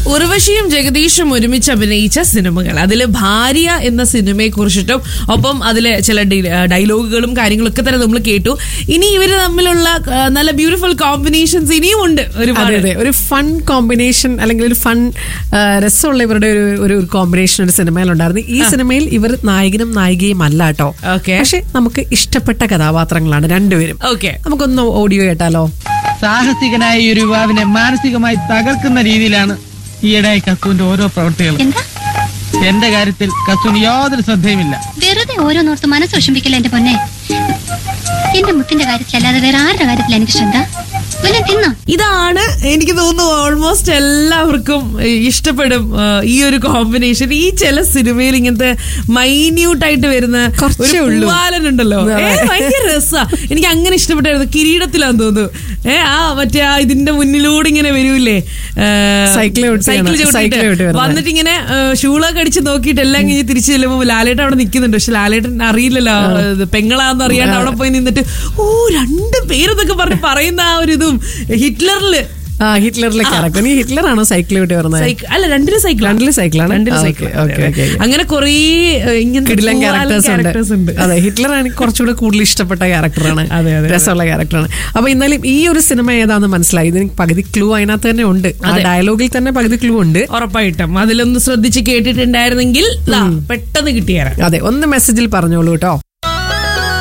ഉർവശിയും ജഗദീഷും ഒരുമിച്ച് അഭിനയിച്ച സിനിമകൾ അതിൽ ഭാര്യ എന്ന സിനിമയെ കുറിച്ചിട്ടും ഒപ്പം അതിലെ ചില ഡി- ഡയലോഗുകളും കാര്യങ്ങളൊക്കെ തന്നെ നമ്മൾ കേട്ടു ഇനി ഇവര് തമ്മിലുള്ള ആ, നല്ല ബ്യൂട്ടിഫുൾ കോമ്പിനേഷൻസ് ഇനിയും ഉണ്ട് അതെ ഒരുപാട് അതെ ഒരു ഫൺ കോമ്പിനേഷൻ അല്ലെങ്കിൽ ഒരു ഫൺ രസമുള്ള ഇവരുടെ ഒരു ഒരു കോമ്പിനേഷൻ ഒരു സിനിമയിലുണ്ടായിരുന്നു ഈ സിനിമയിൽ ഇവർ നായകനും നായികയും അല്ല കേട്ടോ Okay. പക്ഷെ നമുക്ക് ഇഷ്ടപ്പെട്ട കഥാപാത്രങ്ങളാണ് രണ്ടുപേരും ഓക്കെ നമുക്കൊന്ന് ഓഡിയോ കേട്ടാലോ സാഹസികനായ ഈ ഒരു യുവാവിനെ മാനസികമായി തകർക്കുന്ന രീതിയിലാണ് ഈയിടെയായി കസുവിന്റെ ഓരോ പ്രവൃത്തികളും എന്താ എന്റെ കാര്യത്തിൽ കസുവിന് യാതൊരു ശ്രദ്ധയുമില്ല വെറുതെ ഓരോന്നോർത്ത് മനസ്സ് വിഷമിക്കില്ല എന്റെ പൊന്നെ എന്റെ മുത്തിന്റെ കാര്യത്തിലല്ലാതെ വേറെ ആരുടെ കാര്യത്തില എനിക്ക് ശ്രദ്ധ വല്ലതും തിന്നോ ഇതാണ് എനിക്ക് തോന്നുന്നു ഓൾമോസ്റ്റ് എല്ലാവർക്കും ഇഷ്ടപ്പെടും ആ, ഈ ഒരു കോമ്പിനേഷൻ ഈ ചില സിനിമയിൽ ഇങ്ങനത്തെ മൈന്യൂട്ട് ആയിട്ട് വരുന്ന കുറച്ചേ ഒരു ഉള്ളൂ. പൂവാലനുണ്ടല്ലോ ഏ, ഭയങ്കര രസാ എനിക്ക് അങ്ങനെ ഇഷ്ടപ്പെട്ടായിരുന്നു കിരീടത്തിലാന്ന് തോന്നുന്നു ഏ ആ മറ്റേ ആ ഇതിന്റെ മുന്നിലൂടെ ഇങ്ങനെ വരൂലേ സൈക്കിള് ചവിട്ടിയാണ്. സൈക്കിൾ സൈക്കിള് ചവിട്ടി ചവിട്ടിട്ട് വരുന്നത്. വന്നിട്ട് ഇങ്ങനെ ഷൂളൊക്കെ അടിച്ച് നോക്കിയിട്ട് എല്ലാം കഴിഞ്ഞ് തിരിച്ചു ചെല്ലുമ്പോൾ ലാലേട്ടൻ അവിടെ നിൽക്കുന്നുണ്ട് പക്ഷെ ലാലേട്ടൻ അറിയില്ലല്ലോ ഇത് പെങ്ങളാന്ന് അറിയാണ്ട് അവിടെ പോയി നിന്നിട്ട് ഓ രണ്ട് പേരെന്നൊക്കെ പറഞ്ഞ് പറയുന്ന ആ ഒരു ഇതും ഹിറ്റ്ലറില് ആ ഹിറ്റ്ലറിലെ ക്യാരക്ടർ നീ ഹിറ്റ്ലർ ആണോ സൈക്കിൾ വിട്ട് വരുന്നത് സൈക്കിൾ അല്ല രണ്ടിലും സൈക്കിൾ രണ്ടിലും സൈക്കിളാണ് രണ്ടിലും ആ, cycle okay, okay, okay, okay. അങ്ങനെ കുറേ ഇങ്ങനത്തെ കിടിലൻ പൂവാലൻ ക്യാരക്ടേഴ്സ് characters ഉണ്ട് അതെ ഹിറ്റ്ലർ ആണ് കുറച്ചുകൂടെ കൂടുതൽ ഇഷ്ടപ്പെട്ട ക്യാരക്ടറാണ് അതെ, അതെ, രസമുള്ള ക്യാരക്ടറാണ് അപ്പൊ എന്നാലും ഈ ഒരു സിനിമ ഏതാന്ന് മനസ്സിലായി ഇതിന് പകുതി ക്ലൂ അതിനകത്ത് തന്നെ ഉണ്ട് ആ ഡയലോഗിൽ തന്നെ പകുതി ക്ലൂ ഉണ്ട് ഉറപ്പായിട്ടും അതിലൊന്ന് ശ്രദ്ധിച്ച് കേട്ടിട്ടുണ്ടായിരുന്നെങ്കിൽ ദാ, പെട്ടെന്ന് കിട്ടിയേരാ അതെ ഒന്ന് മെസ്സേജിൽ പറഞ്ഞോളൂ കേട്ടോ